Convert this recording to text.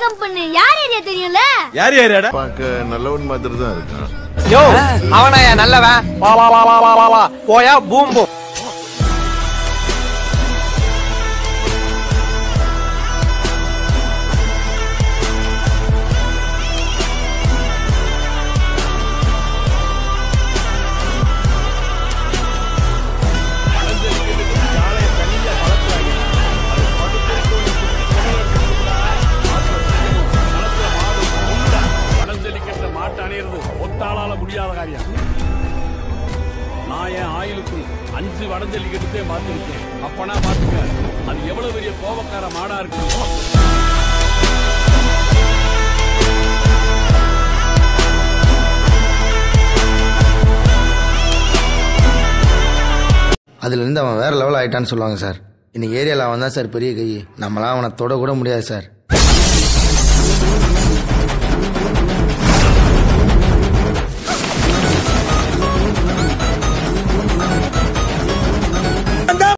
jump பண்ணு யார் area தெரியும்ல யார் யாரியாடா பார்க்க நல்லவன் மாதிரி தான் இருக்கான் யோ அவனையா நல்லவன் வா வா வா வா வா வா வா போயா பூம் பூம் பழஞ்சலிக்கிட்ட மாட்டு அணையிறது ஒத்தாளால முடியாத காரியம் நான் என் ஆயுளுக்கு அஞ்சு வடஞ்சல்லிக்கிட்டே பார்த்துருக்கேன் அப்பனா பார்த்துக்க அது எவ்வளவு பெரிய கோபக்கார மாடா இருக்கு அதுலேருந்து அவன் வேற லெவல் ஆயிட்டான்னு சொல்லுவாங்க சார் இன்னைக்கு ஏரியாவில் அவன் தான் சார் பெரிய கை நம்மளாம் அவனை தொட கூட முடியாது சார்